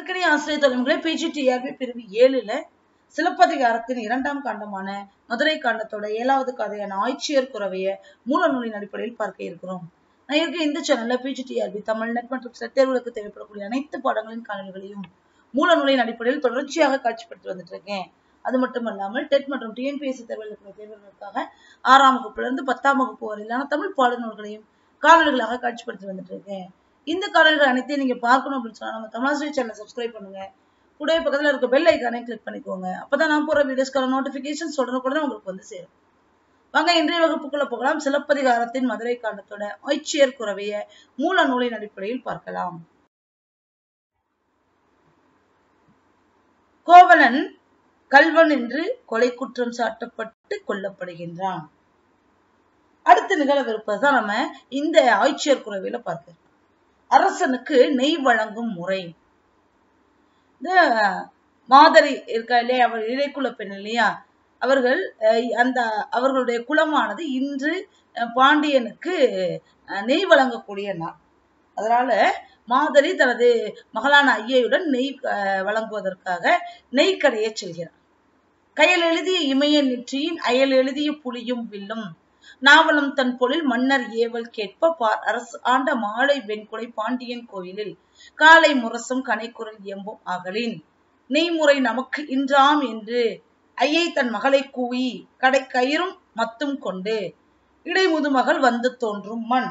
அன்பிற்கினி ஆசிரியர் தலைமுறை பிஜிடிஆர்பி பிரிவு ஏழுல சிலப்பதிகாரத்தின் இரண்டாம் காண்டமான மதுரை காண்டத்தோட ஏழாவது கதையான ஆய்ச்சியர் குறவைய மூல நூலின் அடிப்படையில் பார்க்க இருக்கிறோம் நான் இருக்க இந்த சேனல்ல பிஜிடிஆர்பி தமிழ் நெட் மற்றும் செட் தேர்வுகளுக்கு தேவைப்படக்கூடிய அனைத்து பாடங்களின் காணொலிகளையும் மூல நூலின் அடிப்படையில் தொடர்ச்சியாக காட்சிப்படுத்தி வந்துட்டு இருக்கேன் அது மட்டுமல்லாமல் டெட் மற்றும் டிஎன்பிஎஸ்சி தேர்வுகளுக்கு தேர்வுகளுக்காக ஆறாம் வகுப்புல இருந்து பத்தாம் வகுப்பு வரையிலான தமிழ் பாடநூல்களையும் காணொலிகளாக காட்சிப்படுத்தி வந்துட்டு இருக்கேன் இந்த காணொலிகள் அனைத்தையும் நீங்க பார்க்கணும் அப்படின்னு சொன்னா நம்ம தமிழாசிரியர் சேனல் சப்ஸ்கிரைப் பண்ணுங்க கூடவே பக்கத்துல இருக்க பெல் ஐக்கானை கிளிக் பண்ணிக்கோங்க அப்பதான் நான் போற வீடியோஸ்க்கான நோட்டிபிகேஷன்ஸ் உடனுக்குடன் உங்களுக்கு வந்து சேரும் வாங்க இன்றைய வகுப்புக்குள்ள போகலாம் சிலப்பதிகாரத்தின் மதுரை காண்டத்தோட ஆய்ச்சியர் குறவைய மூல நூலின் அடிப்படையில் பார்க்கலாம் கோவலன் கல்வன் என்று கொலை குற்றம் சாட்டப்பட்டு கொல்லப்படுகின்றான் அடுத்து நிகழவிருப்பதுதான் நம்ம இந்த ஆய்ச்சியர் குறவையில பார்க்கிறோம் அரசனுக்கு நெய் வழங்கும் முறை இந்த மாதரி இருக்கா இல்லையா அவர் இடைக்குல பெண் இல்லையா அவர்கள் அஹ், அந்த அவர்களுடைய குலமானது இன்று அஹ், பாண்டியனுக்கு அஹ், நெய் வழங்கக்கூடிய நாள் அதனால மாதரி தனது மகளான ஐயையுடன் நெய் அஹ், வழங்குவதற்காக நெய் கடையை செல்கிறார் கையில் எழுதிய இமய நெற்றியின் அயல் எழுதிய புலியும் வில்லும் நாவலம் தன் பொழில் மன்னர் ஏவல் கேட்ப பார் அரசு ஆண்ட மாலை வெண்குடை பாண்டியன் கோயிலில் காலை முரசும் கனைக்குரல் எம்பும் அகலின் நெய்முறை நமக்கு இன்றாம் என்று ஐயை தன் மகளை கூவி கடை கயிறும் மத்தும் கொண்டு இடைமுதுமகள் வந்து தோன்றும் மண்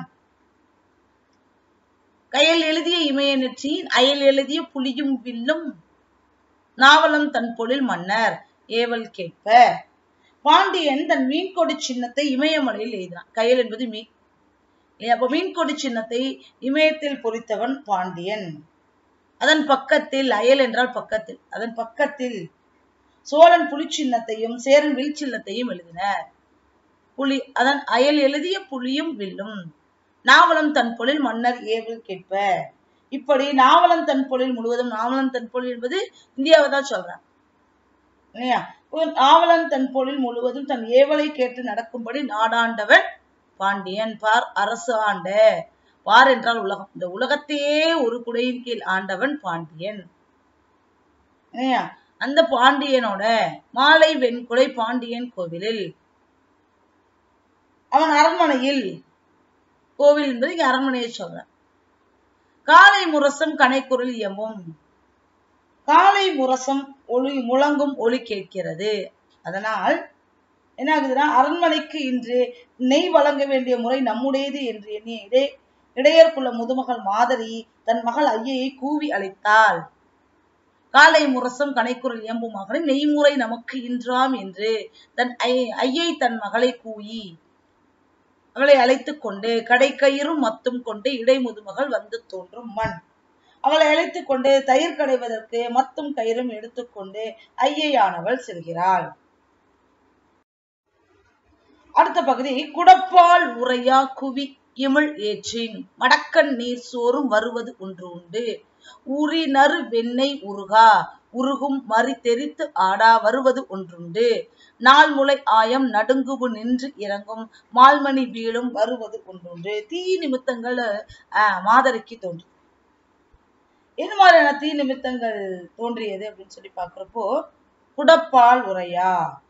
கையில் எழுதிய இமய நெற்றியின் அயல் எழுதிய புலியும் வில்லும் நாவலம் தன் பொழில் மன்னர் ஏவல் கேட்ப பாண்டியன் தன் மீன்கொடி சின்னத்தை இமயமலையில் எய்தான் கையல் என்பது மீன் இல்லையா? அப்ப மீன்கொடி சின்னத்தை இமயத்தில் பொறித்தவன் பாண்டியன் அதன் பக்கத்தில் அயல் என்றால் பக்கத்தில் அதன் பக்கத்தில் சோழன் புலி சின்னத்தையும் சேரன் வில் சின்னத்தையும் எழுதினர் புலி அதன் அயல் எழுதிய புலியும் வில்லும் நாவலம் தன் பொழில் மன்னர் ஏவல் கேட்ப இப்படி நாவலம் தன் பொழில் முழுவதும் நாவலம் தன் பொழில் என்பது இந்தியாவை தான் சொல்றேன் இல்லையா ஒரு நாவலன் தன் பொழில் முழுவதும் தன் ஏவலை கேட்டு நடக்கும்படி நாடாண்டவன் பாண்டியன் பார் அரசு ஆண்ட பார் என்றால் உலகம் இந்த உலகத்தையே ஒரு குடையின் கீழ் ஆண்டவன் பாண்டியன் இல்லையா அந்த பாண்டியனோட மாலை வெண்குடை பாண்டியன் கோவிலில் அவன் அரண்மனையில் கோவில் என்பது இங்க அரண்மனையை சொல்றேன் காலை முரசம் கனைக்குரல் எம்பும் காலை முரசம் ஒளி முழங்கும் ஒளி கேட்கிறது அதனால் என்ன ஆகுதுன்னா அரண்மனைக்கு இன்று நெய் வழங்க வேண்டிய முறை நம்முடையது என்று எண்ணிய இடை இடையர்குள்ள முதுமகள் மாதரி தன் மகள் ஐயையை கூவி அழைத்தாள் காலை முரசம் கனைக்குரல் இயம்பும் மகனை நெய்முறை நமக்கு இன்றாம் என்று தன் ஐ- ஐயை தன் மகளை கூவி அவளை அழைத்துக் கொண்டு கடைக்கயிறும் மத்தும் கொண்டு இடைமுதுமகள் வந்து தோன்றும் மண் அவளை அழைத்துக் கொண்டு தயிர் கடைவதற்கு மத்தும் கயிறும் எடுத்துக்கொண்டு ஐயையானவள் செல்கிறாள் அடுத்த பகுதி குடப்பால் உரையா குவி இமிழ் ஏற்றின் மடக்கன் நீர் சோறும் வருவது ஒன்று உண்டு உரி நறு வெண்ணெய் உருகா உருகும் மறி தெரித்து ஆடா வருவது ஒன்றுண்டு நாள் முளை ஆயம் நடுங்குவு நின்று இறங்கும் மால்மணி வீழும் வருவது ஒன்றுண்டு தீ நிமித்தங்கள் ஆஹ், மாதரிக்கு தோன்றும் எது மாதிரியான தீ நிமித்தங்கள் தோன்றியது அப்படின்னு சொல்லி பார்க்கிறப்போ குடப்பால் உரையா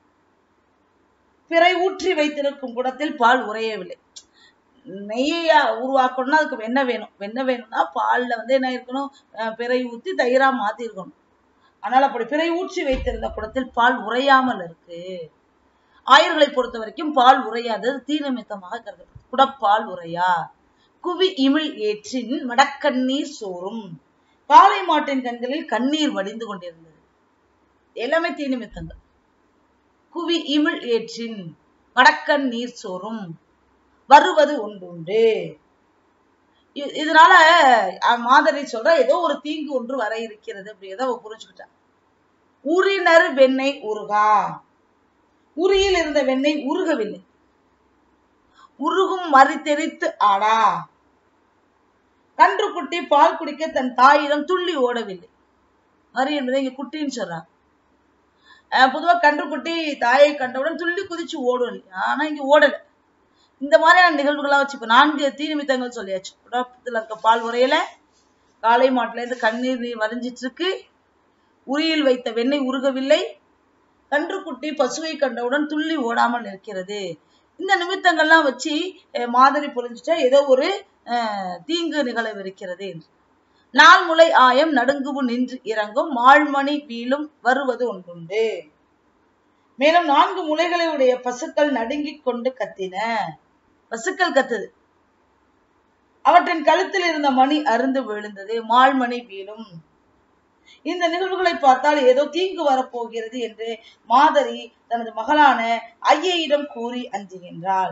பிறை ஊற்றி வைத்திருக்கும் குடத்தில் பால் உரையவில்லை நெய்யா உருவாக்கணும்னா அதுக்கு வெண்ணெய் வேணும் வெண்ணெய் வேணும்னா பால்ல வந்து என்ன இருக்கணும் அஹ் பிறை ஊத்தி தயிரா மாத்தி இருக்கணும் ஆனால் அப்படி பிறை ஊற்றி வைத்திருந்த குடத்தில் பால் உறையாமல் இருக்கு ஆயர்களை பொறுத்த வரைக்கும் பால் உறையாதது தீ நிமித்தமாக கருதப்படும் குடப்பால் உரையா குவி இமிழ் ஏற்றின் மடக்கண்ணீர் சோறும் காளை மாட்டின் கண்களில் கண்ணீர் வடிந்து கொண்டிருந்தது எல்லாமே தீ நிமித்தங்கள் குவி இமிழ் ஏற்றின் வடக்கன் நீர் சோறும் வருவது ஒன்றுண்டு இ- இதனால அஹ், மாதரி சொல்ற ஏதோ ஒரு தீங்கு ஒன்று வர இருக்கிறது அப்படிங்கிறத அவ புரிஞ்சுக்கிட்டா உரினர் வெண்ணெய் உருகா உரியில் இருந்த வெண்ணெய் உருகவில்லை உருகும் மறி தெரித்து ஆடா கன்று குட்டி பால் குடிக்க தன் தாயிடம் துள்ளி ஓடவில்லை மறி என்பதை இங்க குட்டின்னு சொல்றாங்க அஹ் பொதுவா கன்றுக்குட்டி தாயை கண்டவுடன் துள்ளி குதிச்சு ஓடும் இல்லையா ஆனா இங்க ஓடல இந்த மாதிரியான நிகழ்வுகளா வச்சு இப்ப நான்கு தீ நிமித்தங்கள் சொல்லியாச்சு குடத்துல இருக்க பால் உரையில காளை மாட்டுல இருந்து கண்ணீர் நீர் வரைஞ்சிட்டு இருக்கு உரியில் வைத்த வெண்ணெய் உருகவில்லை கன்றுக்குட்டி பசுவை கண்டவுடன் துள்ளி ஓடாமல் நிற்கிறது இந்த நிமித்தங்கள்லாம் வச்சு அஹ், மாதரி புரிஞ்சுட்டா ஏதோ ஒரு அஹ், தீங்கு நிகழவிருக்கிறது நாள் முளை ஆயம் நடுங்குவு நின்று இறங்கும் மாழ்மணி வீழும் வருவது ஒன்றுண்டு மேலும் நான்கு முளைகளை உடைய பசுக்கள் நடுங்கிக் கொண்டு கத்தின பசுக்கள் கத்துது அவற்றின் கழுத்தில் இருந்த மணி அருந்து விழுந்தது மால்மணி வீழும் இந்த நிகழ்வுகளை பார்த்தால் ஏதோ தீங்கு வரப்போகிறது என்று மாதரி தனது மகளான ஐயையிடம் கூறி அஞ்சுகின்றாள்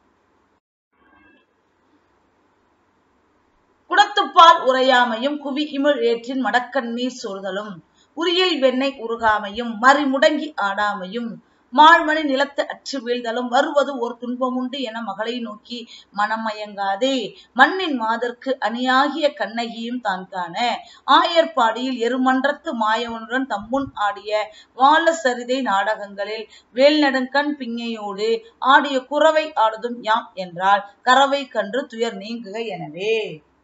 குடத்துப்பால் உறையாமையும் குவி இமிழ் ஏற்றின் மடக்கண்ணீர் சோர்தலும் உரியில் வெண்ணெய் உருகாமையும் மறி முடங்கி ஆடாமையும் மாழ்மணி நிலத்து அற்று வீழ்தலும் வருவது ஒரு துன்பமுண்டு என மகளை நோக்கி மனமயங்காதே மண்ணின் மாதர்க்கு அணியாகிய கண்ணகியும் தான் காண ஆயர்பாடியில் எருமன்றத்து மாயவனுடன் தம்முன் ஆடிய வாழ சரிதை நாடகங்களில் வேல்நடுங்கண் பிங்கையோடு ஆடிய குறவை ஆடுதும் யாம் என்றால் கறவை கன்று துயர் நீங்குக எனவே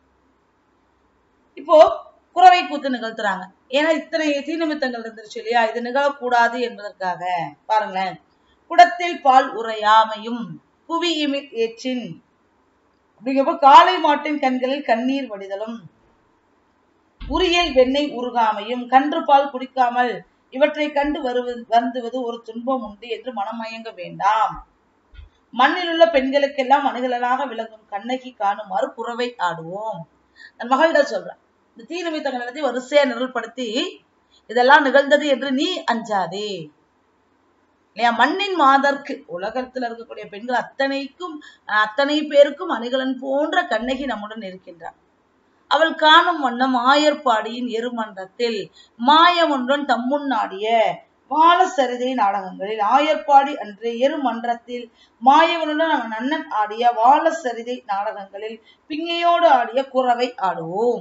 இப்போ குறவை கூத்து நிகழ்த்துறாங்க ஏன்னா இத்தனை தீநிமித்தங்கள் இருந்துருச்சு இல்லையா இது நிகழக்கூடாது என்பதற்காக பாருங்களேன் குடத்தில் பால் உறையாமையும் புவி இமிழ் ஏற்றின் அப்படிங்கிறப்ப காளை மாட்டின் கண்களில் கண்ணீர் வடிதலும் உரியில் வெண்ணெய் உருகாமையும் கன்று பால் குடிக்காமல் இவற்றை கண்டு வருவது வருந்துவது ஒரு துன்பம் உண்டு என்று மனமயங்க வேண்டாம் மண்ணில் உள்ள பெண்களுக்கெல்லாம் அணுகலனாக விளங்கும் கண்ணகி காணுமாறு குறவை ஆடுவோம் தன் மகள்கிட்ட சொல்றேன் இந்த தீ நிமித்தங்கள் எல்லாத்தையும் வரிசையா நிரல்படுத்தி இதெல்லாம் நிகழ்ந்தது என்று நீ அஞ்சாதே இல்லையா மண்ணின் மாதர்க்கு உலகத்துல இருக்கக்கூடிய பெண்கள் அத்தனைக்கும் அத்தனை பேருக்கும் அணிகலன் போன்ற கண்ணகி நம்முடன் இருக்கின்றார் அவள் காணும் வண்ணம் ஆயர்பாடியின் எருமன்றத்தில் மாயமொன்றன் தம்முன் நாடிய வாழ சரிதை நாடகங்களில் ஆயர்பாடி அன்று எருமன்றத்தில் மாயவனுடன் அவன் அண்ணன் ஆடிய வாழ சரிதை நாடகங்களில் பிங்கையோடு ஆடிய குறவை ஆடுவோம்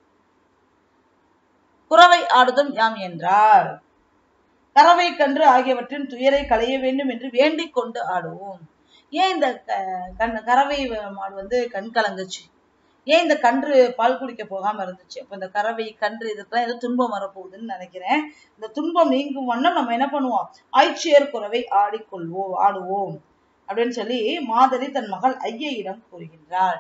குறவை ஆடுதும் யாம் என்றார் கறவை கன்று ஆகியவற்றின் துயரை களைய வேண்டும் என்று வேண்டிக் கொண்டு ஆடுவோம் ஏன் இந்த க- கண் கறவை மாடு வந்து கண் கலங்குச்சு ஏன் இந்த கன்று பால் குடிக்க போகாம இருந்துச்சு அப்ப இந்த கறவை கன்று இதுக்கெல்லாம் ஏதோ துன்பம் வரப்போகுதுன்னு நினைக்கிறேன் இந்த துன்பம் நீங்கும் வண்ணம் நம்ம என்ன பண்ணுவோம் ஆய்ச்சியர் குறவை ஆடிக்கொள்வோம் ஆடுவோம் அப்படின்னு சொல்லி மாதரி தன் மகள் ஐயையிடம் கூறுகின்றாள்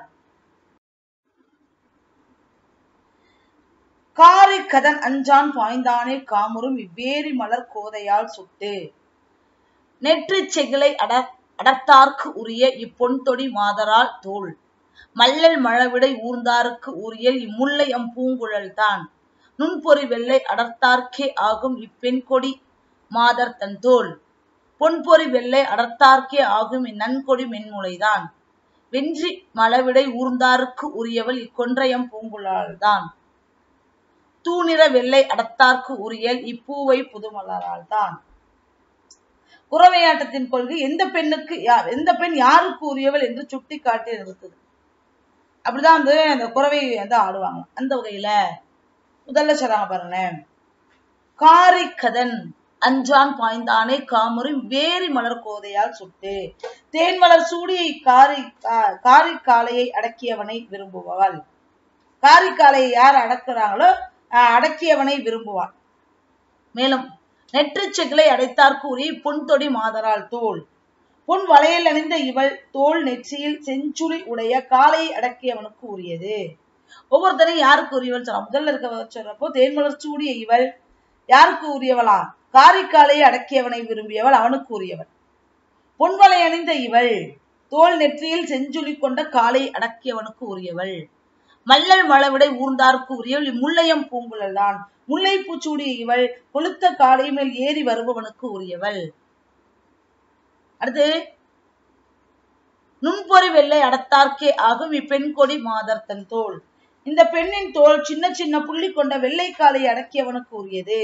காரி கதன் அஞ்சான் பாய்ந்தானே காமுறும் இவ்வேரி மலர் கோதையால் சுட்டு நெற்றிச் செகிலை அட அடர்த்தார்க்கு உரிய இப்பொன்தொடி மாதரால் தோள் மல்லல் மழவிடை ஊர்ந்தாருக்கு உரியல் இம்முல்லை அம் பூங்குழல் தான் நுண்பொறி வெள்ளை அடர்த்தார்க்கே ஆகும் இப்பெண் கொடி மாதர் தன் தோள் பொன்பொறி வெள்ளை அடர்த்தார்க்கே ஆகும் இந்நன்கொடி மென்முளைதான் வென்றி மழவிடை ஊர்ந்தாருக்கு உரியவள் இக்கொன்றையம் பூங்குழல் தான் தூணிற வெள்ளை அடர்த்தார்க்கு உரியல் இப்பூவை புதுமலரால் தான் குறவையாட்டத்தின் கொள்கை எந்த பெண்ணுக்கு யார் எந்த பெண் யாருக்கு உரியவள் என்று சுட்டி காட்டி நிறுத்துது அப்படிதான் வந்து அந்த குறவை வந்து ஆடுவாங்க அந்த வகையில முதல்ல சொல்றாங்க பாருங்களேன் காரி கதன் அஞ்சான் பாய்ந்தானே காமுறும் வேரி மலர் கோதையால் சுட்டு தேன் மலர் சூடிய காரி கா- காரி காளையை அடக்கியவனை விரும்புபவள் காரி காளையை யார் அடக்குறாங்களோ அஹ், அடக்கியவனை விரும்புவாள் மேலும் நெற்றிச் செகிலை அடைத்தார்க்கு உரிய பொன்தொடி மாதரால் தோல் பொன் வளையல் அணிந்த இவள் தோல் நெற்றியில் செஞ்சுளி உடைய காளையை அடக்கியவனுக்கு உரியது ஒவ்வொருத்தரையும் யாருக்கு உரியவள் சொல்றா முதல்ல இருக்க சொல்றப்போ தேன்மலர் சூடிய இவள் யாருக்கு உரியவளா காரிக்காலையை அடக்கியவனை விரும்பியவள் அவனுக்கு உரியவள் பொன்வளை அணிந்த இவள் தோல் நெற்றியில் செஞ்சுளி கொண்ட காலை அடக்கியவனுக்கு உரியவள் மல்லல் மழவிடை ஊர்ந்தார்க்கு உரியவள் இம்முல்லையம் பூங்குழல் தான் முல்லை பூச்சூடிய இவள் கொளுத்த காலை மேல் ஏறி வருபவனுக்கு உரியவள் அடுத்து நுண்பொறி வெள்ளை அடத்தார்க்கே ஆகும் இப்பெண் கொடி மாதர் தன் தோல் இந்த பெண்ணின் தோல் சின்ன சின்ன புள்ளி கொண்ட வெள்ளை காலை அடக்கியவனுக்கு உரியது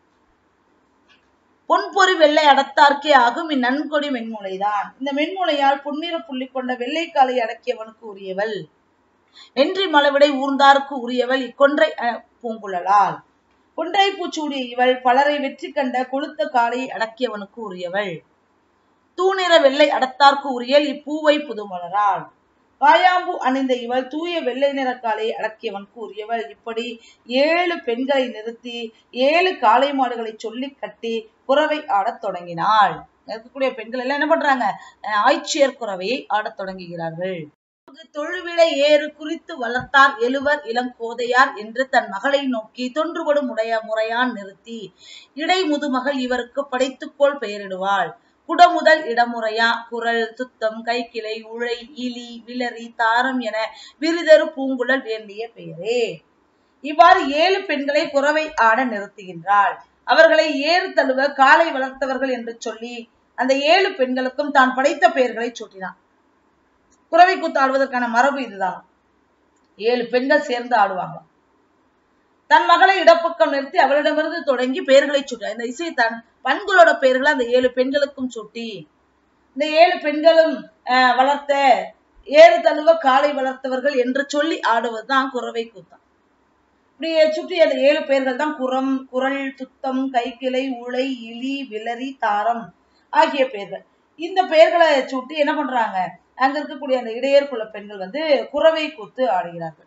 பொன்பொறி வெள்ளை அடத்தார்க்கே ஆகும் இந்நன்கொடி மென்முளைதான் இந்த மென்முளையால் பொன்னிற புள்ளி கொண்ட வெள்ளை காலை அடக்கியவனுக்கு உரியவள் வென்றி மலவிடை ஊர்ந்தார்க்கு உரியவள் இக்கொன்றை அஹ், பூங்குழலால் கொன்றை பூச்சூடிய இவள் பலரை வெற்றி கண்ட கொளுத்த காளையை அடக்கியவனுக்கு உரியவள் தூணிற வெள்ளை அடத்தார்க்கு உரியல் இப்பூவை புதுமலரால் காயாம்பு அணிந்த இவள் தூய வெள்ளை நிற காலை அடக்கியவன் கூறியவள் இப்படி ஏழு பெண்களை நிறுத்தி ஏழு காளை மாடுகளை சொல்லி கட்டி குறவை ஆடத் தொடங்கினாள் இருக்கக்கூடிய பெண்கள் எல்லாம் என்ன பண்றாங்க அஹ் ஆய்ச்சியர் குறவையை ஆடத் தொடங்குகிறார்கள் தொழுவிலை ஏறு குறித்து வளர்த்தார் எழுவர் இளங்கோதையார் என்று தன் மகளை நோக்கி தொன்றுபடும் உடைய முறையான் நிறுத்தி இடை முதுமகள் இவருக்கு படைத்துக்கோள் பெயரிடுவாள் குடமுதல் இடமுறையா குரல் துத்தம் கைக்கிளை உழை இலி விலரி தாரம் என விரிதரு பூங்குழல் வேண்டிய பெயரே இவ்வாறு ஏழு பெண்களை குறவை ஆட நிறுத்துகின்றாள் அவர்களை ஏறு தழுவ காலை வளர்த்தவர்கள் என்று சொல்லி அந்த ஏழு பெண்களுக்கும் தான் படைத்த பெயர்களை சூட்டினான் குறவை கூத்து ஆடுவதற்கான மரபு இதுதான் ஏழு பெண்கள் சேர்ந்து ஆடுவாங்க தன் மகளை இடப்பக்கம் நிறுத்தி அவளிடமிருந்து தொடங்கி பெயர்களை சூட்டி இந்த இசை தன் பண்களோட பெயர்களை அந்த ஏழு பெண்களுக்கும் சூட்டி இந்த ஏழு பெண்களும் அஹ், வளர்த்த ஏறு தழுவ காலை வளர்த்தவர்கள் என்று சொல்லி ஆடுவதுதான் குறவை கூத்தம் இப்படி சுற்றி அந்த ஏழு பெயர்கள் தான் குரம் குரல் துத்தம் கைக்கிளை உளை இலி விலரி தாரம் ஆகிய பெயர்கள் இந்த பெயர்களை சூட்டி என்ன பண்றாங்க அங்க இருக்கக்கூடிய அந்த இடையர் குல பெண்கள் வந்து குறவை கூத்து ஆடுகிறார்கள்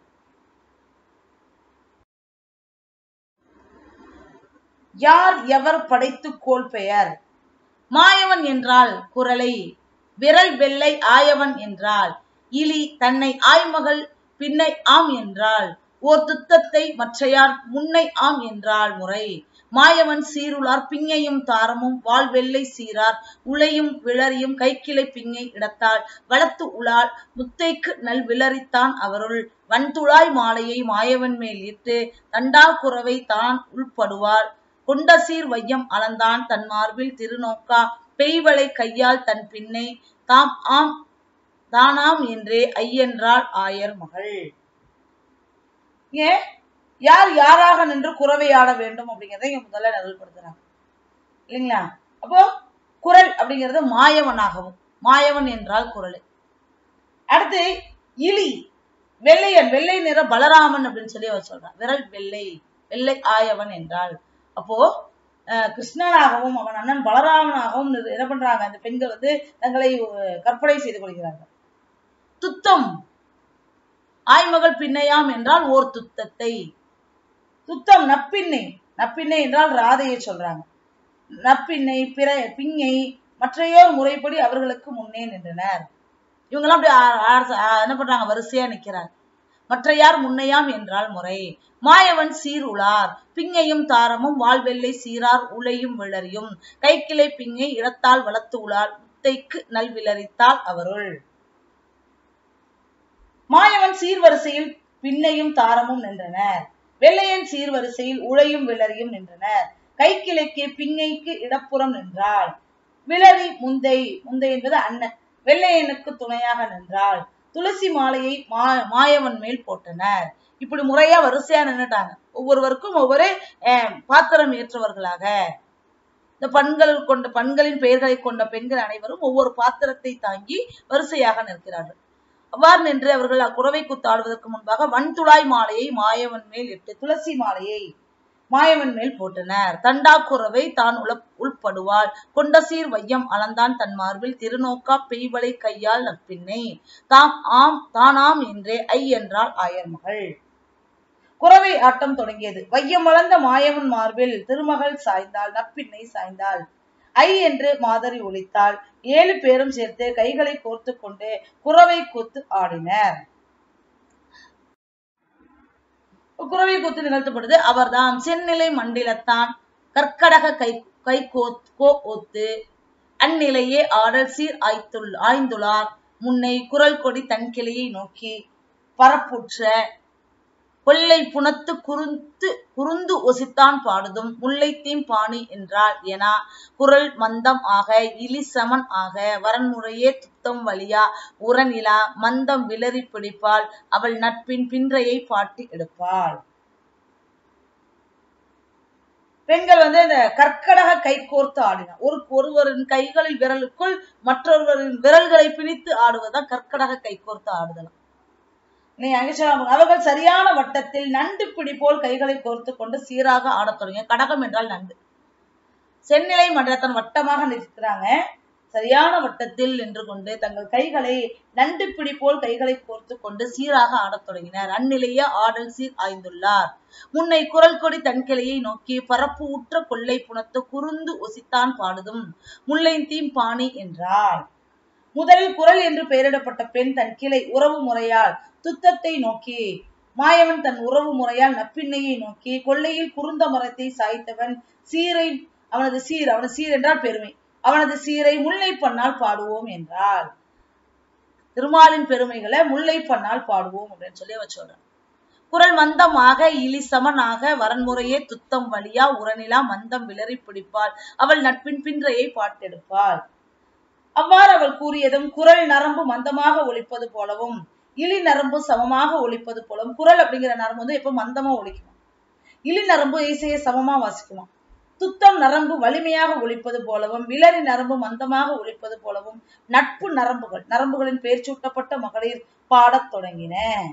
யார் எவர் படைத்து கோல் பெயர் மாயவன் என்றால் குரலை விரல் வெள்ளை ஆயவன் என்றால் இலி தன்னை ஆய்மகள் பின்னை ஆம் என்றால் ஓர் துத்தத்தை மற்றையார் முன்னை ஆம் என்றால் முறை மாயவன் சீருளார் பிங்கையும் தாரமும் வால் வெள்ளை சீரார் உளையும் விளரியும் கைக்கிளை பிங்கை இடத்தால் வளத்து உளால் முத்தைக்கு நல் விளரித்தான் அவருள் வன்துழாய் மாலையை மாயவன் மேல் இட்டு தண்டா குறவை தான் உள்படுவார் கொண்ட சீர் வையம் அளந்தான் தன் மார்பில் திருநோக்கா பெய்வளை கையால் தன் பின்னை தாம் ஆம் தானாம் என்றே ஐயென்றாள் ஆயர் மகள் ஏன் யார் யாராக நின்று குறவை ஆட வேண்டும் அப்படிங்கறத இங்க முதல்ல நிரல்படுத்துறாங்க இல்லைங்களா அப்போ குரல் அப்படிங்கிறது மாயவனாகவும் மாயவன் என்றால் குரல் அடுத்து இலி வெள்ளையன் வெள்ளை நிற பலராமன் அப்படின்னு சொல்லி அவர் சொல்றான் விரல் வெள்ளை வெள்ளை ஆயவன் என்றால் அப்போ அஹ், கிருஷ்ணனாகவும் அவன் அண்ணன் பலராமனாகவும் நிறு- என்ன பண்றாங்க அந்த பெண்கள் வந்து தங்களை அஹ், கற்பனை செய்து கொள்கிறார்கள் துத்தம் ஆய்மகள் பின்னையாம் என்றால் ஓர் துத்தத்தை துத்தம் நப்பின்னை நப்பின்னை என்றால் ராதையை சொல்றாங்க நப்பின்னை பிற பிங்கை மற்றையோர் முறைப்படி அவர்களுக்கு முன்னே நின்றனர் இவங்கெல்லாம் அப்படி ஆ- ஆ- ஆ- என்ன பண்றாங்க வரிசையா நிக்கிறாங்க மற்றையார் முன்னையாம் என்றால் முறை மாயவன் சீர் உளார் பிங்கையும் தாரமும் வாழ்வெள்ளை சீரார் உளையும் விளரியும் கைக்கிளை பிங்கை இடத்தால் வளர்த்து உளார் முத்தைக்கு நல் விளரித்தால் அவருள் மாயவன் சீர்வரிசையில் பின்னையும் தாரமும் நின்றனர் வெள்ளையன் சீர்வரிசையில் உழையும் விளரியும் நின்றனர் கைக்கிளைக்கு பிங்கைக்கு இடப்புறம் நின்றாள் விளரி முந்தை முந்தை என்பது அண்ணன் வெள்ளையனுக்கு துணையாக நின்றாள் துளசி மாலையை மா மாயவன் மேல் போட்டனர் இப்படி முறையா வரிசையா நின்னுட்டாங்க ஒவ்வொருவருக்கும் ஒவ்வொரு அஹ், பாத்திரம் ஏற்றவர்களாக இந்த பண்கள் கொண்ட பண்களின் பெயர்களை கொண்ட பெண்கள் அனைவரும் ஒவ்வொரு பாத்திரத்தை தாங்கி வரிசையாக நிற்கிறார்கள் அவ்வாறு நின்று அவர்கள் அக்குறவை குத்தாடுவதற்கு முன்பாக வன்துழாய் மாலையை மாயவன் மேல் இட்டு துளசி மாலையை மாயவன் மேல் போட்டனர் தண்டா குறவை தான் உள உள்படுவாள் கொண்ட சீர் வையம் அளந்தான் தன் மார்பில் திருநோக்கா பெய்வளை கையால் நற்பின்னை தாம் ஆம் தானாம் என்றே ஐ என்றாள் ஆயர் மகள் குறவை ஆட்டம் தொடங்கியது வையம் வளர்ந்த மாயவன் மார்பில் திருமகள் சாய்ந்தாள் நப்பின்னை சாய்ந்தாள் ஐ என்று மாதரி ஒலித்தாள் ஏழு பேரும் சேர்த்து கைகளை கோர்த்து கொண்டு குறவை கூத்து ஆடினர் குறவை கூத்து நிகழ்த்தப்படுது அவர்தாம் செந்நிலை மண்டிலத்தான் கற்கடக கை கை கோத் கோ ஒத்து அந்நிலையே ஆடல் சீர் ஆய்த்துள் ஆய்ந்துளார் முன்னை குரல் கொடி தன் கிளையை நோக்கி பரப்புற்ற கொல்லை புனத்து குறுந்து குறுந்து ஒசித்தான் பாடுதும் முல்லைத்தீம் பாணி என்றாள் என குரல் மந்தம் ஆக இலிசமன் ஆக வரன்முறையே துத்தம் வழியா உரநிலா மந்தம் விளறி பிடிப்பாள் அவள் நட்பின் பின்றையை பாட்டி எடுப்பாள் பெண்கள் வந்து இந்த கற்கடக கை கோர்த்து ஆடினார் ஒரு ஒருவரின் கைகளில் விரலுக்குள் மற்றொருவரின் விரல்களை பிணித்து ஆடுவதுதான் கற்கடக கை கோர்த்து ஆடுதலாம் நீ அங்கே சொல்ல- அவர்கள் சரியான வட்டத்தில் நண்டு பிடி போல் கைகளை கோர்த்து கொண்டு சீராக ஆடத் தொடங்கிய கடகம் என்றால் நண்டு செந்நிலை மண்டலத்தன் வட்டமாக நிற்கிறாங்க சரியான வட்டத்தில் நின்று கொண்டு தங்கள் கைகளை நண்டு பிடி போல் கைகளை கோர்த்து கொண்டு சீராக ஆடத் தொடங்கினர் அந்நிலைய ஆடல் சீர் ஆய்ந்துள்ளார் முன்னை குரல் கொடி தன் கிளையை நோக்கி பரப்பு உற்ற கொள்ளை புனத்து குறுந்து ஒசித்தான் பாடுதும் முல்லைந்தீம் பாணி என்றாள் முதலில் குரல் என்று பெயரிடப்பட்ட பெண் தன் கிளை உறவு முறையால் துத்தத்தை நோக்கி மாயவன் தன் உறவு முறையால் நப்பிண்ணையை நோக்கி கொள்ளையில் குறுந்த மரத்தை சாய்த்தவன் சீரை அவனது சீர் அவனது சீர் என்றால் பெருமை அவனது சீரை முல்லை பண்ணால் பாடுவோம் என்றாள் திருமாலின் பெருமைகளை முல்லை பண்ணால் பாடுவோம் அப்படின்னு சொல்லி அவ சொல்றான் குரல் மந்தமாக இலி சமனாக வரன்முறையே துத்தம் வழியா உரநிலா மந்தம் விளறி பிடிப்பாள் அவள் நட்பின் பின்றையை பாட்டெடுப்பாள் அவ்வாறு அவள் கூறியதும் குரல் நரம்பு மந்தமாக ஒலிப்பது போலவும் இழி நரம்பு சமமாக ஒலிப்பது போலவும் குரல் அப்படிங்கிற நரம்பு வந்து எப்ப மந்தமா ஒலிக்குமா இழி நரம்பு இசையை சமமா வாசிக்குமா துத்தம் நரம்பு வலிமையாக ஒலிப்பது போலவும் விளரி நரம்பு மந்தமாக ஒலிப்பது போலவும் நட்பு நரம்புகள் நரம்புகளின் பெயர் சூட்டப்பட்ட மகளிர் பாடத் தொடங்கின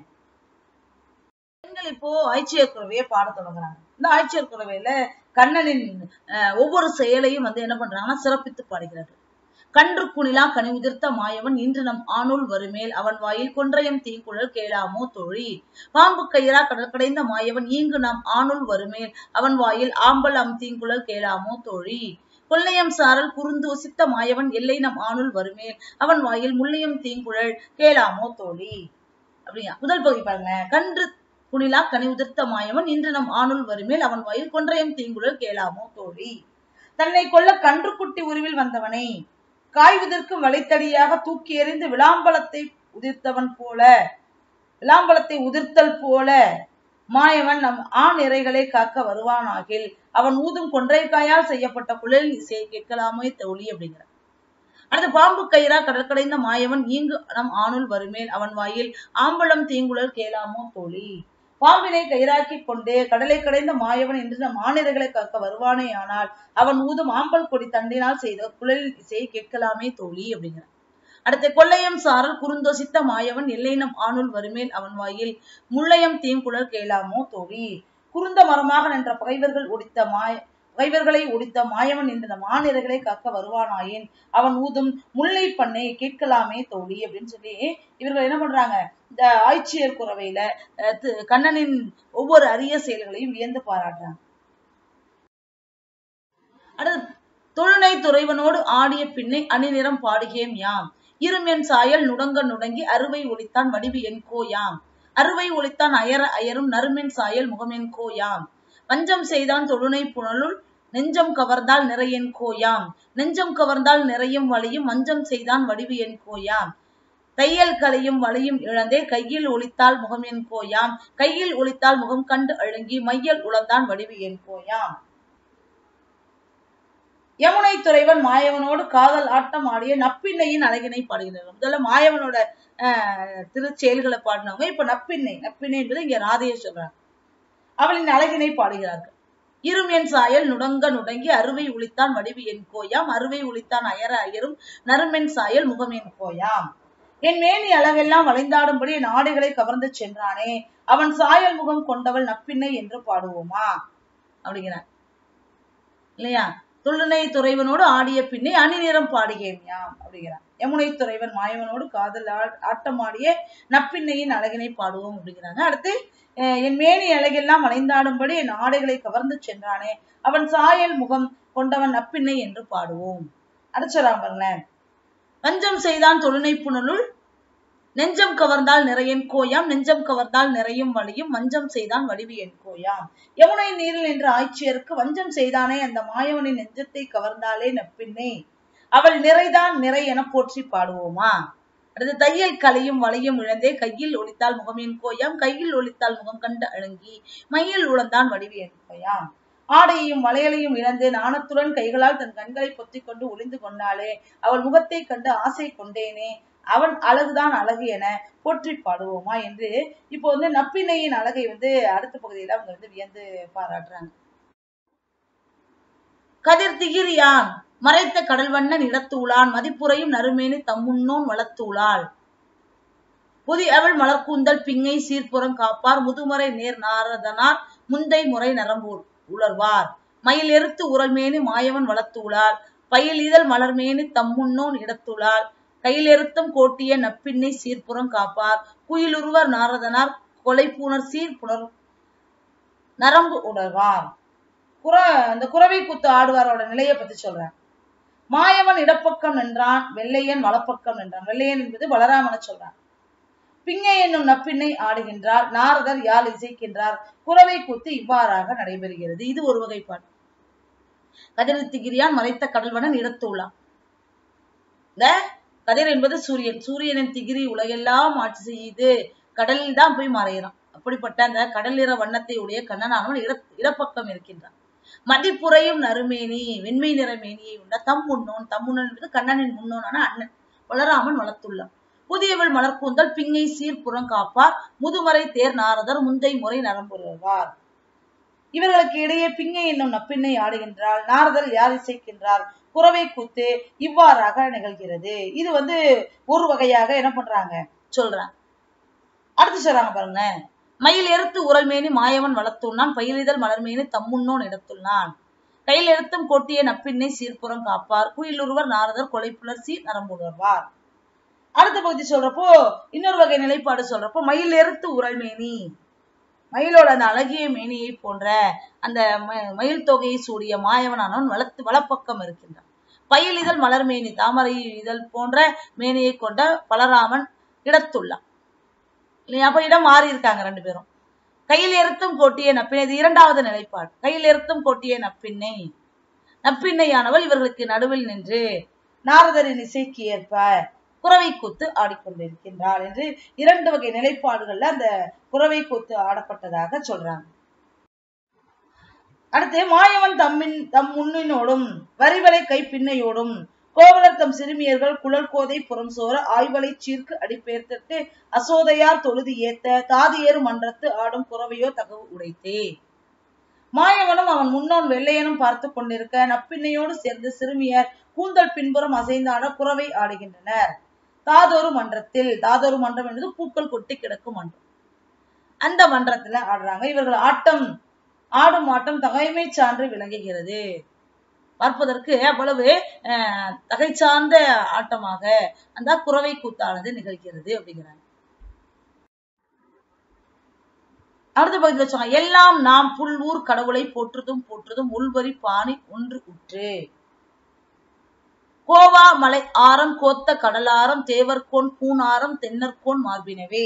பெண்கள் இப்போ ஆய்ச்சியர் குறவையை பாடத் தொடங்குறாங்க இந்த ஆய்ச்சியர் குறவையில கண்ணனின் அஹ், ஒவ்வொரு செயலையும் வந்து என்ன பண்றாங்கன்னா சிறப்பித்து பாடுகிறார்கள் கன்று குணிலா கனி உதிர்த்த மாயவன் இன்று நம் ஆணுள் வருமேல் அவன் வாயில் கொன்றையம் தீங்குழல் கேளாமோ தோழி பாம்பு கயிறா கடற்கடைந்த மாயவன் ஈங்கு நாம் ஆணுள் வருமேல் அவன் வாயில் ஆம்பல் அம் தீங்குழல் கேளாமோ தோழி கொள்ளையம் சாரல் குறுந்து ஒசித்த மாயவன் எல்லை நம் ஆணுள் வருமேல் அவன் வாயில் முள்ளையம் தீங்குழல் கேளாமோ தோழி அப்படியா முதல் பகுதி பாருங்க கன்று குணிலா கனி உதிர்த்த மாயவன் இன்று நம் ஆணுள் வருமேல் அவன் வாயில் கொன்றையம் தீங்குழல் கேளாமோ தோழி தன்னை கொல்ல கன்றுக்குட்டி உருவில் வந்தவனை காய்வதற்கும் வலைத்தடியாக தூக்கி எறிந்து விளாம்பலத்தை உதிர்த்தவன் போல விளாம்பலத்தை உதிர்த்தல் போல மாயவன் நம் ஆண் இறைகளை காக்க வருவானாகில் அவன் ஊதும் கொன்றைக்காயால் செய்யப்பட்ட குழல் இசையை கேட்கலாமே தோழி அப்படிங்கிற அடுத்து பாம்பு கயிறா கடற்கடைந்த மாயவன் ஈங்கு நம் ஆணுள் வருமேல் அவன் வாயில் ஆம்பளம் தீங்குழல் கேளாமோ தோழி பாம்பினை கயிறாக்கி கொண்டு கடலை கடைந்த மாயவன் என்று நம் ஆணிரைகளை காக்க வருவானே ஆனால் அவன் ஊதும் ஆம்பல் கொடி தண்டினால் செய்த குழல் இசையை கேட்கலாமே தோழி அப்படிங்கிற அடுத்து கொள்ளையம் சாரல் குறுந்தொசித்த மாயவன் எல்லைனம் ஆணுள் வருமேல் அவன் வாயில் முள்ளையம் தீங்குழல் கேளாமோ தோழி குறுந்த மரமாக நின்ற பகைவர்கள் ஒடித்த மாய பகைவர்களை ஒடித்த மாயவன் என்ற மாநிறங்களை காக்க வருவானாயின் அவன் ஊதும் முல்லை பண்ணை கேட்கலாமே தோழி அப்படின்னு சொல்லி இவர்கள் என்ன பண்றாங்க இந்த ஆய்ச்சியர் குறவையில அஹ், தி- கண்ணனின் ஒவ்வொரு அரிய செயல்களையும் வியந்து பாராட்டுறாங்க அடுத்து தொழுனை துறைவனோடு ஆடிய பின்னை அணிநிறம் பாடுகேம் யாம் இருமென் சாயல் நுடங்க நுடங்கி அறுவை ஒளித்தான் வடிவு என்கோ யாம் அறுவை ஒளித்தான் அயர அயரும் நறுமென் சாயல் முகமென்கோ யாம் வஞ்சம் செய்தான் தொழுனை புனலுள் நெஞ்சம் கவர்ந்தால் நிறையன் கோயாம் நெஞ்சம் கவர்ந்தால் நிறையும் வழியும் வஞ்சம் செய்தான் வடிவு என் கோயாம் தையல் கலையும் வளையும் இழந்தே கையில் ஒளித்தால் முகம் என் கோயாம் கையில் ஒளித்தால் முகம் கண்டு அழுங்கி மையல் உழந்தான் வடிவு என் கோயாம் யமுனை துறைவன் மாயவனோடு காதல் ஆட்டம் ஆடிய நப்பிண்ணையின் அழகினை பாடுகிறார் முதல்ல மாயவனோட ஆஹ் திருச்செயல்களை பாடினவங்க இப்ப நப்பிண்ணை நப்பிண்ணை என்பது இங்க ராதையை சொல்றாங்க அவளின் அழகினை பாடுகிறார்கள் இருமென் சாயல் நுடங்க நுடங்கி அறுவை உளித்தான் வடிவு என் கோயாம் அறுவை உளித்தான் அயர அயரும் நறுமென் சாயல் முகம் என் கோயாம் என் மேனி அழகெல்லாம் வளைந்தாடும்படி என் ஆடைகளை கவர்ந்து சென்றானே அவன் சாயல் முகம் கொண்டவள் நப்பிண்ணை என்று பாடுவோமா அப்படிங்கிறார் இல்லையா துள்ளுனை துறைவனோடு ஆடிய பின்னே அணிநிறம் பாடுகேமியாம் அப்படிங்கிறார் யமுனை துறைவன் மாயவனோடு காதல் ஆ- ஆட்டமாடிய நப்பிண்ணையின் அழகினை பாடுவோம் அப்படிங்கிறாங்க அடுத்து அஹ், என் மேனி அழகெல்லாம் வளைந்தாடும்படி என் ஆடைகளை கவர்ந்து சென்றானே அவன் சாயல் முகம் கொண்டவன் நப்பிண்ணை என்று பாடுவோம் அடிச்சராம் பாருங்களேன் வஞ்சம் செய்தான் தொழுனை புனலுள் நெஞ்சம் கவர்ந்தால் நிறையன் கோயாம் நெஞ்சம் கவர்ந்தால் நிறையும் வழியும் வஞ்சம் செய்தான் வடிவு என் கோயாம் யமுனை நீரில் என்ற ஆட்சியருக்கு வஞ்சம் செய்தானே அந்த மாயவனின் நெஞ்சத்தை கவர்ந்தாலே நப்பின்னே அவள் நிறைதான் நிறை என போற்றி பாடுவோமா அடுத்து தையல் கலையும் வளையும் இழந்தே கையில் ஒளித்தால் முகமேன் கோயாம் கையில் ஒளித்தால் முகம் கண்டு அழுங்கி மையில் உழந்தான் வடிவு என் கோயாம் ஆடையையும் வளையலையும் இழந்து நாணத்துடன் கைகளால் தன் கண்களை பொத்திக் கொண்டு ஒளிந்து கொண்டாளே அவள் முகத்தை கண்டு ஆசை கொண்டேனே அவன் அழகுதான் அழகு என போற்றி பாடுவோமா என்று இப்போ வந்து நப்பினையின் அழகை வந்து அடுத்த பகுதியில அவங்க வந்து வியந்து பாராட்டுறாங்க கதிர் திகிரியான் மறைத்த கடல் வண்ணன் இடத்தூளான் மதிப்புரையும் நறுமேனி தம்முன்னோன் வளர்த்தூளாள் புதி அவள் மலர்க்கூந்தல் பிங்கை சீர்புறம் காப்பார் முதுமறை நேர் நாரதனார் முந்தை முறை நரம்பு உலர்வார் மயில் எருத்து உரல்மேனி மாயவன் வளர்த்தூளார் பயில் இதழ் மலர்மேனி தம்முன்னோன் இடத்துளால் கையிலெருத்தம் கோட்டிய நப்பின்னை சீர்ப்புறம் காப்பார் குயிலுருவர் நாரதனார் கொலைப்புணர் சீர்ப்புணர் நரம்பு உணர்வார் குற அந்த குறவை குத்து ஆடுவாரோட நிலையை பத்தி சொல்றேன் மாயவன் இடப்பக்கம் நின்றான் வெள்ளையன் வலப்பக்கம் நின்றான் வெள்ளையன் என்பது பலராமனை சொல்றான் பிங்கை என்னும் நப்பின்னை ஆடுகின்றார் நாரதர் யாழ் இசைக்கின்றார் குறவை கூத்து இவ்வாறாக நடைபெறுகிறது இது ஒரு வகைப்பாடு கதிர்த்திகிரியான் மறைத்த கடல்வனன் இடத்துள்ளான் இந்த கதிர் என்பது சூரியன் சூரியனின் திகிரி உலகெல்லாம் ஆட்சி செய்யுது கடலில் தான் போய் மறையிறான் அப்படிப்பட்ட அந்த கடல் நிற வண்ணத்தை உடைய கண்ணனானவன் இட இடப்பக்கம் இருக்கின்றான் மதிப்புறையும் நறுமேனி வெண்மை நிற மேனியை உண்ட தம் முன்னோன் தம் முன்னோன் என்பது கண்ணனின் முன்னோனான அண்ணன் வளராமன் வளர்த்துள்ளான் புதியவள் மலர்கூந்தல் பிங்கை சீர்புறம் காப்பார் முதுமறை தேர் நாரதர் முந்தை முறை நரம்புறுவார் இவர்களுக்கு இடையே பிங்கை என்னும் நப்பின்னை ஆடுகின்றாள் நாரதர் யார் இசைக்கின்றார் குறவை கூத்து இவ்வாறாக நிகழ்கிறது இது வந்து ஒரு வகையாக என்ன பண்றாங்க சொல்றாங்க அடுத்து சொல்றாங்க பாருங்க மயில் எருத்து உரல்மேனி மாயவன் வளர்த்துள்ளான் பயிலிதழ் மலர்மேனி தம்முன்னோன் இடத்துள்ளான் கையில் எழுத்தும் கொட்டிய நப்பின்னை சீர்புறம் காப்பார் குயிலுருவர் நாரதர் கொலைப்புலர் சீர் நரம்புணர்வார் அடுத்த பகுதி சொல்றப்போ இன்னொரு வகை நிலைப்பாடு சொல்றப்போ மயில் எருத்து உரல்மேனி மயிலோட அந்த அழகிய மேனியை போன்ற அந்த ம- மயில் தொகையை சூடிய மாயவனானவன் வளத்து வலப்பக்கம் இருக்கின்றான் பயில் இதழ் மலர்மேனி தாமரை இதழ் போன்ற மேனியை கொண்ட பலராமன் இடத்துள்ளான் இல்லையா அப்ப இடம் மாறி இருக்காங்க ரெண்டு பேரும் கையில் எருத்தும் கொட்டிய நப்பினை இது இரண்டாவது நிலைப்பாடு கையில் எருத்தும் கொட்டிய நப்பின்னை நப்பின்னையானவள் இவர்களுக்கு நடுவில் நின்று நாரதரின் இசைக்கு ஏற்ப குறவை கூத்து ஆடிக்கொண்டிருக்கின்றாள் என்று இரண்டு வகை நிலைப்பாடுகள்ல அந்த குறவை கூத்து ஆடப்பட்டதாக சொல்றாங்க அடுத்து மாயவன் தம்மின் தம் முன்னினோடும் வரிவலை கை பின்னையோடும் கோவலர் தம் சிறுமியர்கள் குழல் கோதை புறம் சோர ஆய்வலை சீர்க்கு அடிப்பெயர்த்திட்டு அசோதையார் தொழுது ஏத்த தாதியேறு மன்றத்து ஆடும் குறவையோ தகவு உடைத்தே மாயவனும் அவன் முன்னோன் வெள்ளையனும் பார்த்து கொண்டிருக்க நப்பின்னையோடு சேர்ந்து சிறுமியர் கூந்தல் பின்புறம் அசைந்தாட குறவை ஆடுகின்றனர் தாதொரு மன்றத்தில் தாதொரு மன்றம் என்பது பூக்கள் கொட்டி கிடக்கும் மன்றம் அந்த மன்றத்துல ஆடுறாங்க இவர்கள் ஆட்டம் ஆடும் ஆட்டம் தகைமை சான்று விளங்குகிறது பார்ப்பதற்கு அவ்வளவு அஹ், தகை சார்ந்த ஆட்டமாக அந்த குறவை கூத்தானது நிகழ்கிறது அப்படிங்கிறாங்க அடுத்த பகுதியில் சொன்னாங்க எல்லாம் நாம் புல்வூர் கடவுளை போற்றுதும் போற்றுதும் உள்வரி பாணி ஒன்று உற்று கோவா மலை ஆரம் கோத்த கடலாரம் தேவர்கோன் பூனாரம் தென்னர்கோன் மார்பினவே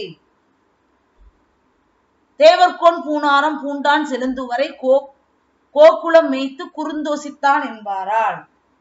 தேவர்கோன் பூனாரம் பூண்டான் செலுந்துவரை கோ கோகுலம் மேய்த்து குறுந்தோசித்தான் என்பாரால்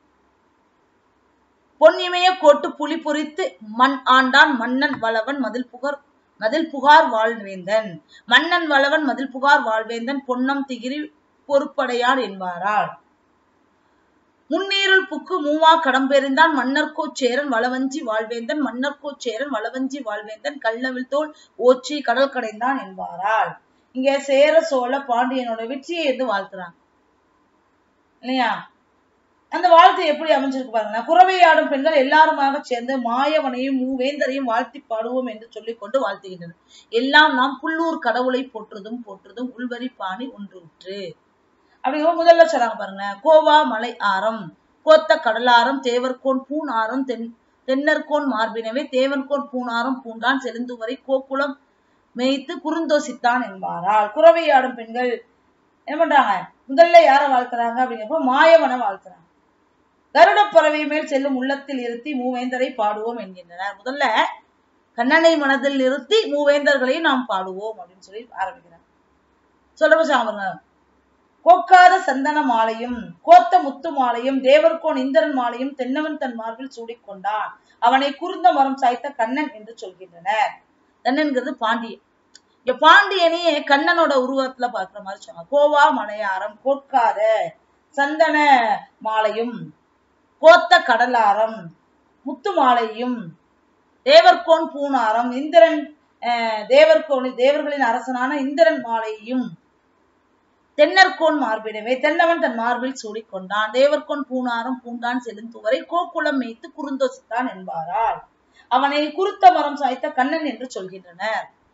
பொன்னிமைய கோட்டு புலி பொறித்து மண் ஆண்டான் மன்னன் வளவன் மதில் புகர் மதில் புகார் வாழ்வேந்தன் மன்னன் வளவன் மதில் புகார் வாழ்வேந்தன் பொன்னம் திகிரி பொறுப்படையார் என்பாரால் முன்னீருள் புக்கு மூவா கடம்பெறிந்தான் மன்னர்கோ சேரன் வளவஞ்சி வாழ்வேந்தன் மன்னர்கோ சேரன் வளவஞ்சி வாழ்வேந்தன் கல்லவில் தோல் ஓச்சி கடல் கடைந்தான் என்பாரால் இங்க சேர சோழ பாண்டியனோட வெற்றியை வந்து வாழ்த்துறாங்க இல்லையா அந்த வாழ்த்து எப்படி அமைஞ்சிருக்கு பாருங்க குறவையாடும் பெண்கள் எல்லாருமாக சேர்ந்து மாயவனையும் மூவேந்தரையும் வாழ்த்தி பாடுவோம் என்று சொல்லிக் கொண்டு வாழ்த்துகின்றனர் எல்லாம் நாம் புல்லூர் கடவுளை போற்றுதும் போற்றுதும் உள்வரி பாணி ஒன்று உற்று அப்படிங்கும் முதல்ல சொல்றாங்க பாருங்க கோவா மலை ஆரம் கோத்த கடலாரம் தேவர்கோன் பூன் ஆரம் தென் தென்னர்கோன் மார்பினவே தேவன்கோன் பூனாரம் பூண்டான் செலுந்துவரை கோகுலம் மேய்த்து குறுந்தோசித்தான் என்பாரால் குறவையாடும் பெண்கள் என்ன பண்றாங்க முதல்ல யார வாழ்த்துறாங்க அப்படிங்கிறப்போ மாயவனை வாழ்த்துறாங்க கருட பறவை மேல் செல்லும் உள்ளத்தில் இருத்தி மூவேந்தரை பாடுவோம் என்கின்றனர் முதல்ல கண்ணனை மனதில் நிறுத்தி மூவேந்தர்களையும் நாம் பாடுவோம் அப்படின்னு சொல்லி ஆரம்பிக்கிறாங்க சொல்றப்ப சாங்க கோக்காத சந்தன மாலையும் கோத்த முத்து மாலையும் தேவர்கோன் இந்திரன் மாலையும் தென்னவன் தன் மார்பில் சூடிக்கொண்டான் அவனை குறுந்த மரம் சாய்த்த கண்ணன் என்று சொல்கின்றனர் கண்ணன்கிறது பாண்டியன் இங்க பாண்டியனையே கண்ணனோட உருவத்துல பார்க்கிற மாதிரி சொன்னாங்க கோவா மலையாரம் கோட்காத சந்தன மாலையும் கோத்த கடலாரம் முத்து மாலையும் தேவர்கோன் பூனாரம் இந்திரன் அஹ், தேவர்கோன் தேவர்களின் அரசனான இந்திரன் மாலையும் தென்னர்கோன் மார்பிடவே தென்னவன் தன் மார்பில் சூடிக்கொண்டான் தேவர்கோன் பூனாரம் பூண்டான் செலுந்துவரை கோக்குளம் மேய்த்து குறுந்தொசித்தான் என்பாரால் அவனை குருத்த மரம் சாய்த்த கண்ணன் என்று சொல்கின்றனர்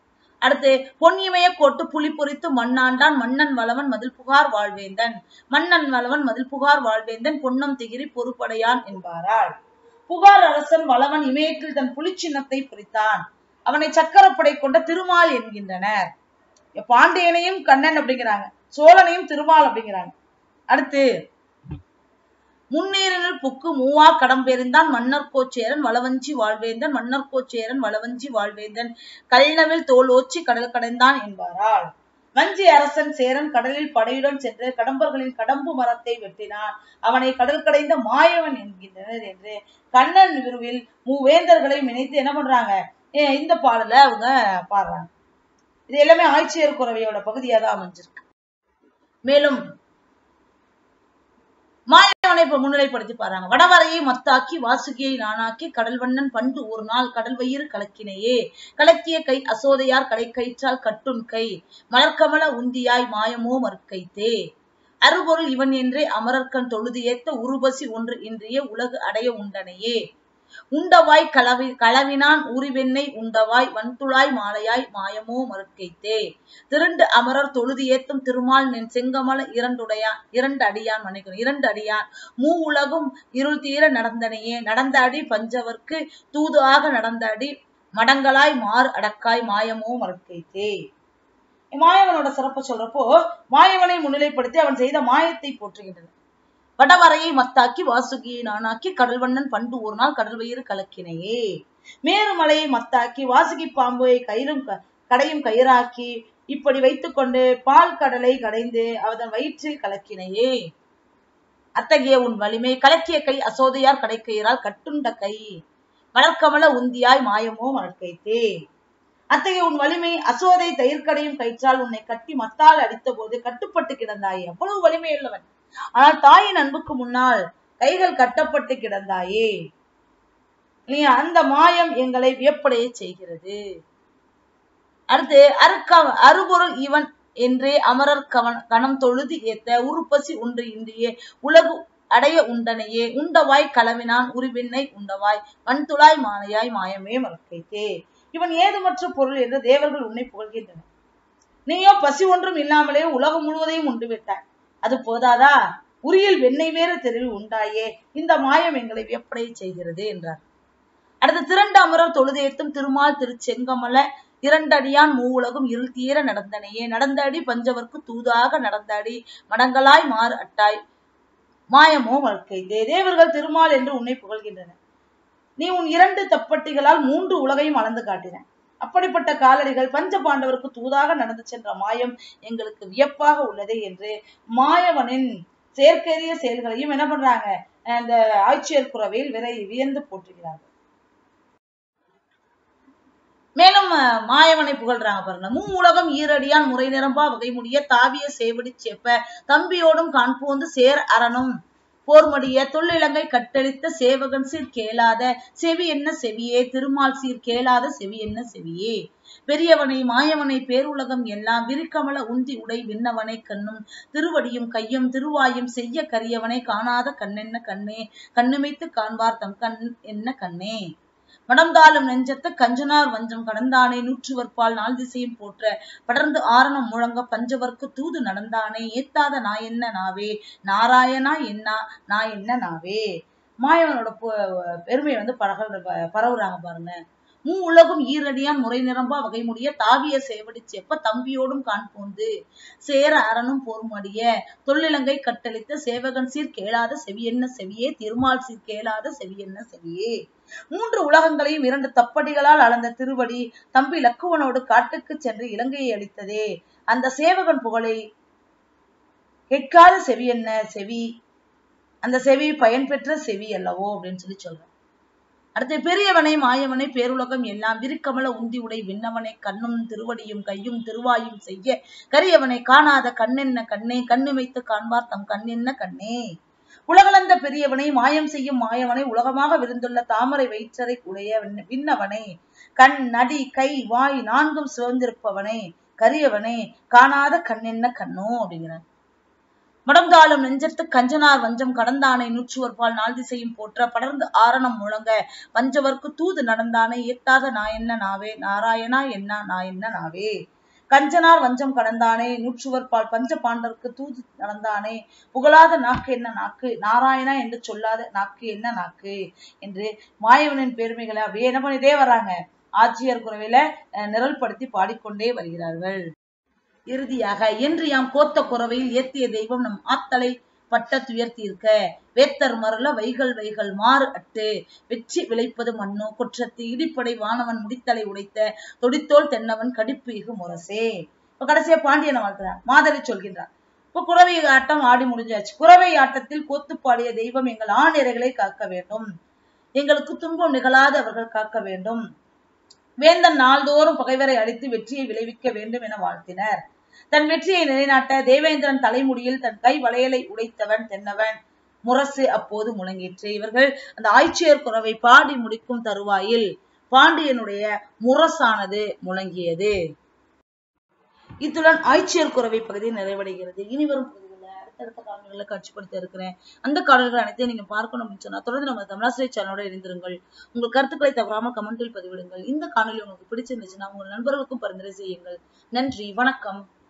அடுத்து பொன்னிமய கோட்டு புலி பொறித்து மண்ணாண்டான் மன்னன் வளவன் மதில் புகார் வாழ்வேந்தன் மன்னன் வளவன் மதில் புகார் வாழ்வேந்தன் பொன்னம் திகிரி பொறுப்படையான் என்பாரால் புகார் அரசன் வளவன் இமயத்தில் தன் புலிச்சின்னத்தை பொறித்தான் அவனை சக்கரப்படை கொண்ட திருமால் என்கின்றனர் பாண்டியனையும் கண்ணன் அப்படிங்கிறாங்க சோழனையும் திருமால் அப்படிங்கிறாங்க அடுத்து முன்னீரினில் புக்கு மூவா கடம்பெறிந்தான் மன்னர் கோச்சேரன் வளவஞ்சி வாழ்வேந்தன் மன்னர் கோச்சேரன் வளவஞ்சி வாழ்வேந்தன் கல்நவில் தோலோச்சி கடல் கடைந்தான் என்பாரால் வஞ்சி அரசன் சேரன் கடலில் படையுடன் சென்று கடம்பர்களின் கடம்பு மரத்தை வெட்டினான் அவனை கடல் கடைந்த மாயவன் என்கின்றனர் என்று கண்ணன் விருவில் மூவேந்தர்களை நினைத்து என்ன பண்றாங்க ஏ, இந்த பாடல அவங்க பாடுறாங்க இது எல்லாமே ஆட்சியர் குறவையோட பகுதியா தான் அமைஞ்சிருக்கு மேலும் மாயவனை இப்ப முன்னிலைப்படுத்தி பாருங்க வடவரையை மத்தாக்கி வாசுகியை நானாக்கி கடல்வண்ணன் பண்டு ஒரு நாள் கடல் வயிறு கலக்கினையே கலக்கிய கை அசோதையார் கடை கயிற்றால் கட்டுன் கை மலர்க்கமல உந்தியாய் மாயமோ மறுக்கைத்தே அருபொருள் இவன் என்றே அமரர்க்கண் தொழுது ஏத்த உருபசி ஒன்று இன்றிய உலகு அடைய உண்டனையே உண்டவாய் களவி களவினான் உரிவெண்ணை உண்டவாய் வன்துளாய் மாலையாய் மாயமோ மறுக்கைத்தே திருண்டு அமரர் தொழுது ஏத்தும் திருமால் நின் செங்கமல இரண்டுடையான் இரண்டு அடியான் மன்னிக்கணும் இரண்டு அடியான் மூ உலகும் இருள் தீர நடந்தனையே நடந்த அடி பஞ்சவர்க்கு தூது ஆக நடந்த அடி மடங்களாய் மாறு அடக்காய் மாயமோ மறுக்கைத்தே மாயவனோட சிறப்பு சொல்றப்போ மாயவனை முன்னிலைப்படுத்தி அவன் செய்த மாயத்தை போற்றுகின்றனர் வடவரையை மத்தாக்கி வாசுகியை நானாக்கி கடல்வண்ணன் பண்டு ஒரு நாள் கடல் வயிறு கலக்கினையே மேருமலையை மத்தாக்கி வாசுகி பாம்பை கயிறும் க- கடையும் கயிறாக்கி இப்படி வைத்துக்கொண்டு பால் கடலை கடைந்து அதன் வயிற்றில் கலக்கினையே அத்தகைய உன் வலிமை கலக்கிய கை அசோதையார் கடைக்கயிறால் கட்டுண்ட கை மலர்க்கமல உந்தியாய் மாயமோ மலர்க்கைத்தே அத்தகைய உன் வலிமை அசோதை தயிர்க்கடையும் கயிற்றால் உன்னை கட்டி மத்தால் அடித்த போது கட்டுப்பட்டு கிடந்தாயே அவ்வளவு வலிமை உள்ளவன் ஆனால் தாயின் அன்புக்கு முன்னால் கைகள் கட்டப்பட்டு கிடந்தாயே நீ அந்த மாயம் எங்களை வியப்படைய செய்கிறது அடுத்து அருக்க அருபொருள் இவன் என்றே அமரர் கவன் கணம் தொழுது ஏத்த உருப்பசி ஒன்று இன்றியே உலகு அடைய உண்டனையே உண்டவாய் களவினான் உருவினை உண்டவாய் வன்துளாய் மாலையாய் மாயமே மறக்கைத்தே இவன் ஏதுமற்ற பொருள் என்று தேவர்கள் உன்னை புகழ்கின்றனர் நீயோ பசி ஒன்றும் இல்லாமலே உலகம் முழுவதையும் உண்டு விட்டாய் அது போதாதா உரியில் வெண்ணெய் வேறு தெருவில் உண்டாயே இந்த மாயம் எங்களை வியப்படைய செய்கிறது என்றார் அடுத்து திரண்டு அமரர் தொழுதேத்தும் திருமால் திருச்செங்கமல இரண்டடியான் மூவுலகும் இருள் தீர நடந்தனையே நடந்த அடி பஞ்சவர்க்கு தூதாக நடந்த அடி மடங்களாய் மாறு அட்டாய் மாயமோ வாழ்க்கை தேவர்கள் திருமால் என்று உன்னை புகழ்கின்றனர் நீ உன் இரண்டு தப்பட்டிகளால் மூன்று உலகையும் அளந்து காட்டின அப்படிப்பட்ட காலடிகள் பஞ்ச பாண்டவருக்கு தூதாக நடந்து சென்ற மாயம் எங்களுக்கு வியப்பாக உள்ளதே என்று மாயவனின் செயற்கரிய செயல்களையும் என்ன பண்றாங்க அந்த ஆட்சியர் குறவையில் விரை வியந்து போற்றுகிறார்கள் மேலும் அஹ், மாயவனை புகழ்றாங்க பாருங்க மூ உலகம் ஈரடியான் முறை நிரம்பா வகை முடிய தாவிய சேவடி செப்ப தம்பியோடும் காண்போந்து சேர் அரணும் போர்மடிய தொல்லிலங்கை கட்டளித்த சேவகன் சீர் கேளாத செவி என்ன செவியே திருமால் சீர் கேளாத செவி என்ன செவியே பெரியவனை மாயவனை பேருலகம் எல்லாம் விரிக்கமல உந்தி உடை விண்ணவனை கண்ணும் திருவடியும் கையும் திருவாயும் செய்ய கரியவனை காணாத கண்ணென்ன கண்ணே கண்ணுமைத்து காண்பார் தம் கண் என்ன கண்ணே மடம்தாளும் நெஞ்சத்து கஞ்சனார் வஞ்சம் கடந்தானே நூற்றுவற்பால் நாள் திசையும் போற்ற படர்ந்து ஆரணம் முழங்க பஞ்சவர்க்கு தூது நடந்தானே ஏத்தாத நான் என்ன நாவே நாராயணா என்ன நான் என்ன நாவே மாயவனோட பு- பெருமையை வந்து பரகல் பரவுறாங்க பாருங்க மூ உலகும் ஈரடியான் முறை நிரம்பா வகை முடிய தாவிய சேவடி செப்ப தம்பியோடும் காண்போந்து சேர அரணும் போர்மடிய தொல்லிலங்கை கட்டளித்த சேவகன் சீர் கேளாத செவியென்ன செவியே திருமால் சீர் கேளாத செவியென்ன செவியே மூன்று உலகங்களையும் இரண்டு தப்படிகளால் அளந்த திருவடி தம்பி லக்குவனோடு காட்டுக்கு சென்று இலங்கையை அளித்ததே அந்த சேவகன் புகழை கேட்காத செவி என்ன செவி அந்த செவி பயன் பெற்ற செவி அல்லவோ அப்படின்னு சொல்லி சொல்றேன் அடுத்து பெரியவனை மாயவனை பேருலகம் எல்லாம் விரிக்கமல உந்தி உடை விண்ணவனை கண்ணும் திருவடியும் கையும் திருவாயும் செய்ய கரியவனை காணாத கண்ணென்ன கண்ணே கண்ணுமைத்து காண்பார் தம் கண்ணென்ன கண்ணே உலகளந்த பெரியவனை மாயம் செய்யும் மாயவனை உலகமாக விருந்துள்ள தாமரை வயிற்றரை உடைய விண்ண- விண்ணவனை கண் நடி கை வாய் நான்கும் சிவந்திருப்பவனே கரியவனே காணாத கண்ணென்ன கண்ணோ அப்படிங்கிறார் மடம்தாளும் நெஞ்சத்து கஞ்சனார் வஞ்சம் கடந்தானை நூற்றுவர்பால் நாள் திசையும் போற்ற படர்ந்து ஆரணம் முழங்க வஞ்சவர்க்கு தூது நடந்தானை எட்டாத நான் என்ன நாவே நாராயணா என்ன நான் என்ன நாவே கஞ்சனார் வஞ்சம் கடந்தானே நூற்றுவர்பால் பஞ்ச பாண்டருக்கு தூது நடந்தானே புகழாத நாக்கு என்ன நாக்கு நாராயணா என்று சொல்லாத நாக்கு என்ன நாக்கு என்று மாயவனின் பெருமைகளை அப்படியே என்ன பண்ணிட்டே வர்றாங்க ஆட்சியர் குறவையில அஹ், நிரல்படுத்தி பாடிக்கொண்டே வருகிறார்கள் இறுதியாக என்று யாம் கோத்த குறவையில் ஏத்திய தெய்வம் நம் ஆத்தலை பட்ட துயர்த்தீர்க்க வேத்தர் மருள வைகள் வைகள் மாறு அட்டு வெற்றி விளைப்பது மண்ணோ குற்றத்து இடிப்படை வானவன் முடித்தலை உடைத்த தொடித்தோல் தென்னவன் கடிப்பு இகு முரசே இப்ப கடைசியா பாண்டியனை வாழ்த்துறான் மாதவி சொல்கின்றான் இப்ப குறவை ஆட்டம் ஆடி முடிஞ்சாச்சு குறவை ஆட்டத்தில் கோத்து பாடிய தெய்வம் எங்கள் ஆணிரைகளை காக்க வேண்டும் எங்களுக்கு துன்பம் நிகழாது அவர்கள் காக்க வேண்டும் வேந்தன் நாள்தோறும் பகைவரை அழித்து வெற்றியை விளைவிக்க வேண்டும் என வாழ்த்தினர் தன் வெற்றியை நிலைநாட்ட தேவேந்திரன் தலைமுடியில் தன் கை வளையலை உடைத்தவன் தென்னவன் முரசு அப்போது முழங்கிற்று இவர்கள் அந்த ஆய்ச்சியர் குறவை பாடி முடிக்கும் தருவாயில் பாண்டியனுடைய முரசானது முழங்கியது இத்துடன் ஆய்ச்சியர் குறவை பகுதி நிறைவடைகிறது இனி வரும் பகுதிகளில் அடுத்தடுத்த காணொலிகளை காட்சிப்படுத்த இருக்கிறேன் அந்த காணொலிகள் அனைத்தையும் நீங்க பார்க்கணும் அப்படின்னு சொன்னா தொடர்ந்து நம்ம தமிழாசிரியர் சேனலோட இணைந்திருங்கள் உங்கள் கருத்துக்களை தவறாம கமெண்டில் பதிவிடுங்கள் இந்த காணொலி உங்களுக்கு பிடிச்சிருந்துச்சுன்னா உங்கள் நண்பர்களுக்கும் பரிந்துரை செய்யுங்கள் நன்றி வணக்கம்